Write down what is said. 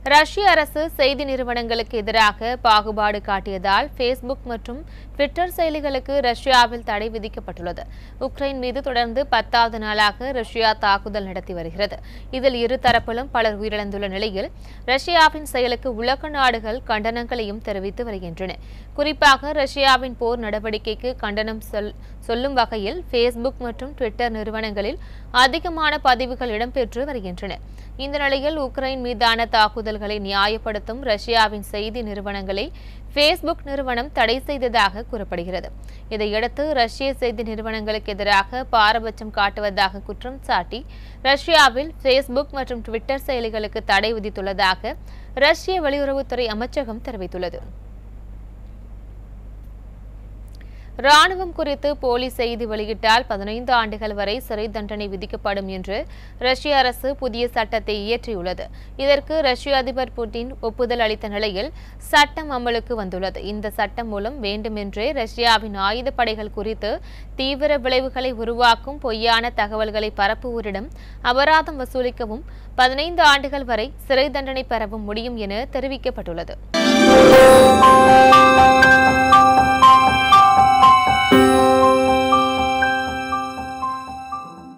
ரஷ்ய அரசு செய்தி நிறுவனங்களுக்கு எதிராக பாகுபாடு காட்டியதால் ஃபேஸ்புக் மற்றும் ட்விட்டர் செயலிகளுக்கு ரஷ்யாவில் தடை விதிக்கப்பட்டுள்ளது உக்ரைன் மீது தொடர்ந்து பத்தாவது நாளாக ரஷ்யா தாக்குதல் நடத்தி வருகிறது இதில் இரு தரப்பிலும் பலர் உயிரிழந்துள்ள நிலையில் ரஷ்யாவின் செயலுக்கு உலக நாடுகள் கண்டனங்களையும் தெரிவித்து வருகின்றன குறிப்பாக ரஷ்யாவின் போர் நடவடிக்கைக்கு கண்டனம் சொல் சொல்லும் வகையில் ஃபேஸ்புக் மற்றும் ட்விட்டர் நிறுவனங்களில் அதிகமான பதிவுகள் இடம்பெற்று வருகின்றன இந்த நிலையில் உக்ரைன் மீதான தாக்குதல்களை நியாயப்படுத்தும் ரஷ்யாவின் செய்தி நிறுவனங்களை ஃபேஸ்புக் நிறுவனம் தடை செய்ததாக கூறப்படுகிறது இதையடுத்து ரஷ்ய செய்தி நிறுவனங்களுக்கு எதிராக பாரபட்சம் காட்டுவதாக குற்றம் சாட்டி ரஷ்யாவில் ஃபேஸ்புக் மற்றும் ட்விட்டர் செயலிகளுக்கு தடை விதித்துள்ளதாக ரஷ்ய வெளியுறவுத்துறை அமைச்சகம் தெரிவித்துள்ளது ராணுவம் குறித்து போலி செய்தி வெளியிட்டால் பதினைந்து ஆண்டுகள் வரை சிறை தண்டனை விதிக்கப்படும் என்று ரஷ்ய அரசு புதிய சட்டத்தை இயற்றியுள்ளது இதற்கு ரஷ்ய அதிபர் புட்டின் ஒப்புதல் அளித்த நிலையில் சட்டம் அமலுக்கு வந்துள்ளது இந்த சட்டம் மூலம் வேண்டுமென்றே ரஷ்யாவின் ஆயுதப்படைகள் குறித்து தீவிர விளைவுகளை உருவாக்கும் பொய்யான தகவல்களை பரப்புவோரிடம் அபராதம் வசூலிக்கவும் பதினைந்து ஆண்டுகள் வரை சிறை தண்டனை பெறவும் முடியும் என தெரிவிக்கப்பட்டுள்ளது